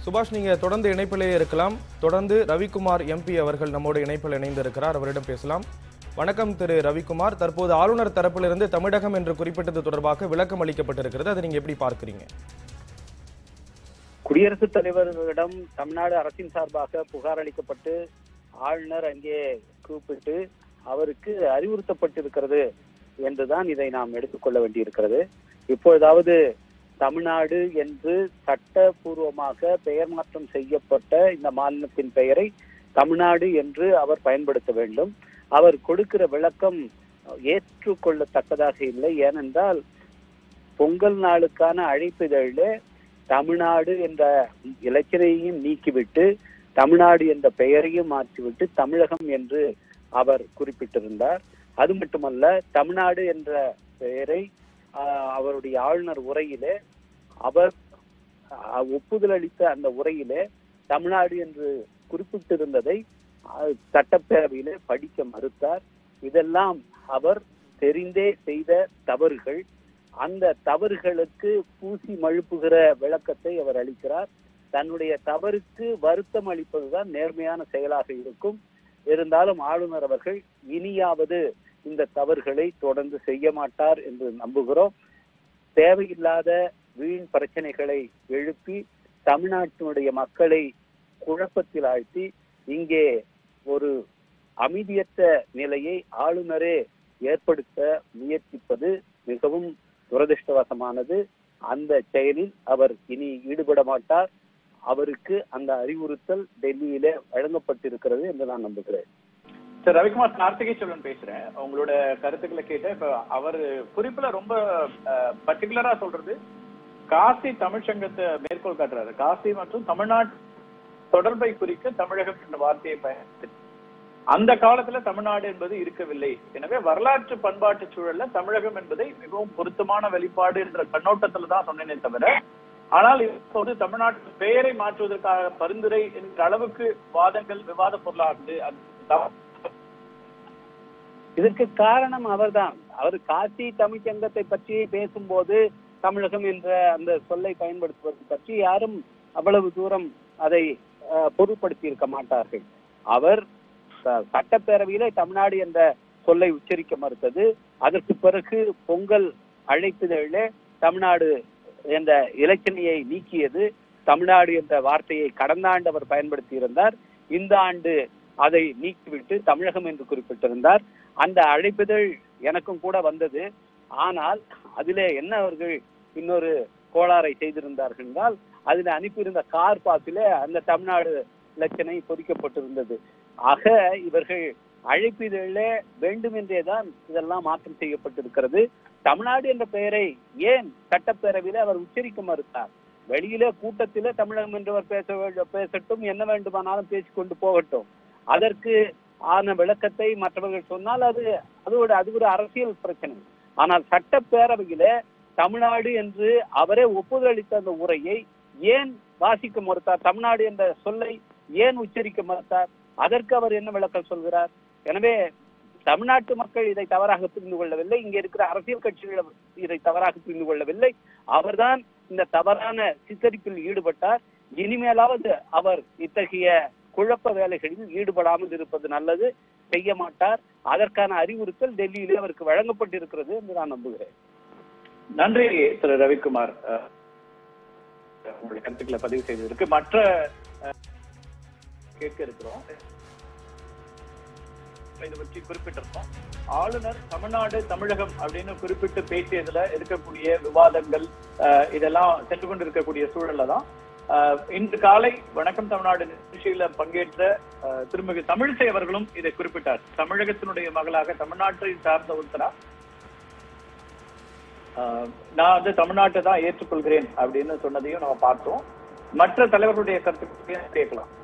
சுபாஷ் நீங்க தொடர்ந்து இணைப்பிலேயே இருக்கலாம் தொடர்ந்து ரவிக்குமார் எம்பி அவர்கள் நம்மோடு இணைப்பில் இணைந்திருக்கிறார் அவரிடம் பேசலாம் வணக்கம் திரு ரவிக்குமார் தற்போது ஆளுநர் தரப்பிலிருந்து தமிழகம் என்று குறிப்பிட்டது தொடர்பாக விளக்கம் அளிக்கப்பட்டிருக்கிறது அதை நீங்க எப்படி பார்க்கிறீங்க குடியரசுத் தலைவர்களிடம் தமிழ்நாடு அரசின் சார்பாக புகார் அளிக்கப்பட்டு ஆளுநர் அங்கே கூப்பிட்டு அவருக்கு அறிவுறுத்தப்பட்டிருக்கிறது என்றுதான் இதை நாம் எடுத்துக்கொள்ள வேண்டியிருக்கிறது இப்பொழுதாவது தமிழ்நாடு என்று சட்டபூர்வமாக பெயர் மாற்றம் செய்யப்பட்ட இந்த மாநிலத்தின் பெயரை தமிழ்நாடு என்று அவர் பயன்படுத்த வேண்டும் அவர் கொடுக்கிற விளக்கம் ஏற்றுக்கொள்ளத்தக்கதாக இல்லை ஏனென்றால் பொங்கல் நாளுக்கான அழைப்பிதழில் தமிழ்நாடு என்ற இலக்கினையும் நீக்கிவிட்டு தமிழ்நாடு என்ற பெயரையும் மாற்றிவிட்டு தமிழகம் என்று அவர் குறிப்பிட்டிருந்தார் அது மட்டுமல்ல தமிழ்நாடு என்ற பெயரை ஆஹ், அவருடைய ஆளுநர் உரையிலே அவர் ஆஹ், ஒப்புதல் அளித்த அந்த உரையிலே தமிழ்நாடு என்று குறிப்பிட்டிருந்ததை ஆஹ், சட்டப்பேரவையிலே படிக்க மறுத்தார் இதெல்லாம் அவர் தெரிந்தே செய்த தவறுகள் அந்த தவறுகளுக்கு பூசி மழுப்புகிற விளக்கத்தை அவர் அளிக்கிறார் தன்னுடைய தவறுக்கு வருத்தம் அளிப்பதுதான் நேர்மையான செயலாக இருக்கும் இருந்தாலும் ஆளுநர் அவர்கள் இனியாவது இந்த தவறுகளை தொடர்ந்து செய்ய மாட்டார் என்று நம்புகிறோம் தேவையில்லாத வீண் பிரச்சனைகளை எழுப்பி தமிழ்நாட்டினுடைய மக்களை குழப்பத்தில் ஆழ்த்தி இங்கே ஒரு அமைதியற்ற நிலையை ஆளுநரே ஏற்படுத்த முயற்சிப்பது மிகவும் துரதிருஷ்டவசமானது அந்த செயலில் அவர் இனி ஈடுபட மாட்டார் அவருக்கு அந்த அறிவுறுத்தல் டெல்லியிலே வழங்கப்பட்டிருக்கிறது என்று நான் நம்புகிறேன் சார் ரவிக்குமார் கார்த்திகை செல்வன் பேசுறேன் உங்களோட கருத்துக்களை கேட்டேன் இப்ப அவர் குறிப்புல ரொம்ப பர்டிகுலரா சொல்றது காசி தமிழ் சங்கத்தை மேற்கோள் காட்டுறாரு காசி மற்றும் தமிழ்நாட்டு தொடர்பை குறிக்க தமிழகம் என்ற வார்த்தையை பயன்படுத்தி அந்த காலத்துல தமிழ்நாடு என்பது இருக்கவில்லை எனவே வரலாற்று பண்பாட்டு சூழல்ல தமிழகம் என்பதை மிகவும் பொருத்தமான வெளிப்பாடு என்ற கண்ணோட்டத்துல தான் சொன்னேனே தவிர ஆனால் இப்போது தமிழ்நாட்டு பெயரை மாற்றுவதற்காக பரிந்துரை என்கிற அளவுக்கு வாதங்கள் விவாத பொருளாகுது அது தவறு. இதற்கு காரணம் அவர்தான் அவர் காசி தமிழ் சங்கத்தை பற்றி பேசும்போது தமிழகம் என்ற அந்த சொல்லை பயன்படுத்துவது பற்றி யாரும் அவ்வளவு தூரம் அதை அஹ், பொருட்படுத்தி இருக்க மாட்டார்கள் அவர் ச- சட்டப்பேரவையிலே தமிழ்நாடு என்ற சொல்லை உச்சரிக்க மறுத்தது அதற்கு பிறகு பொங்கல் அழைப்பிதழிலே தமிழ்நாடு என்ற இலக்கினையை நீக்கியது தமிழ்நாடு என்ற வார்த்தையை கடந்த ஆண்டு அவர் பயன்படுத்தி இருந்தார் இந்த ஆண்டு அதை நீக்கிவிட்டு தமிழகம் என்று குறிப்பிட்டிருந்தார் அந்த அழைப்பிதழ் எனக்கும் கூட வந்தது ஆனால் அதிலே என்ன அவர்கள் இன்னொரு கோளாறை செய்திருந்தார்கள் என்றால் அதில் அனுப்பியிருந்த கார் பாசிலே அந்த தமிழ்நாடு இலக்கணை பொறிக்கப்பட்டிருந்தது ஆக இவர்கள் அழைப்பிதழிலே வேண்டுமென்றே தான் இதெல்லாம் மாற்றம் செய்யப்பட்டிருக்கிறது தமிழ்நாடு என்ற பெயரை ஏன் சட்டப்பேரவையிலே அவர் உச்சரிக்க மறுத்தார் வெளியிலே கூட்டத்திலே தமிழகம் என்றவர் பேச வேண்டும் பேசட்டும் என்ன வேண்டுமானாலும் பேசிக்கொண்டு போகட்டும் அதற்கு ஆன விளக்கத்தை மற்றவர்கள் சொன்னால் அது அது ஒரு அது ஒரு அரசியல் பிரச்சனை ஆனால் சட்டப்பேரவையில தமிழ்நாடு என்று அவரே ஒப்புதல் அளித்த அந்த உரையை ஏன் வாசிக்க மறுத்தார் தமிழ்நாடு என்ற சொல்லை ஏன் உச்சரிக்க மறுத்தார் அதற்கு அவர் என்ன விளக்கம் சொல்கிறார் எனவே தமிழ்நாட்டு மக்கள் இதை தவறாக புரிந்து கொள்ளவில்லை இங்க இருக்கிற அரசியல் கட்சிகள் இதை தவறாக புரிந்து கொள்ளவில்லை அவர்தான் இந்த தவறான சித்தரிப்பில் ஈடுபட்டார் இனிமேலாவது அவர் இத்தகைய குழப்ப வேலைகளில் ஈடுபடாமல் இருப்பது நல்லது செய்ய மாட்டார் அதற்கான அறிவுறுத்தல் டெல்லியிலே அவருக்கு வழங்கப்பட்டிருக்கிறது என்று நான் நம்புகிறேன் நன்றி திரு ரவிக்குமார் அஹ், உங்களுடைய கருத்துக்களை பதிவு செய்ததற்கு மற்ற அஹ், கேட்க இருக்கிறோம் இதை பற்றி குறிப்பிட்டிருக்கோம் ஆளுநர் தமிழ்நாடு தமிழகம் அப்படின்னு குறிப்பிட்டு பேசியதுல இருக்கக்கூடிய விவாதங்கள் அஹ், இதெல்லாம் சென்று கொண்டிருக்கக்கூடிய சூழல்ல தான் அஹ், இன்று காலை வணக்கம் தமிழ்நாடு நிகழ்ச்சியில பங்கேற்ற அஹ், திருமிகு தமிழிசை அவர்களும் இதை குறிப்பிட்டார் தமிழகத்தினுடைய மகளாக தமிழ்நாட்டை சார்ந்த ஒருத்தரா ஆஹ் நான் வந்து தமிழ்நாட்டை தான் ஏற்றுக்கொள்கிறேன் அப்படின்னு சொன்னதையும் நம்ம பார்த்தோம் மற்ற தலைவர்களுடைய கருத்துக்களையும் கேட்கலாம்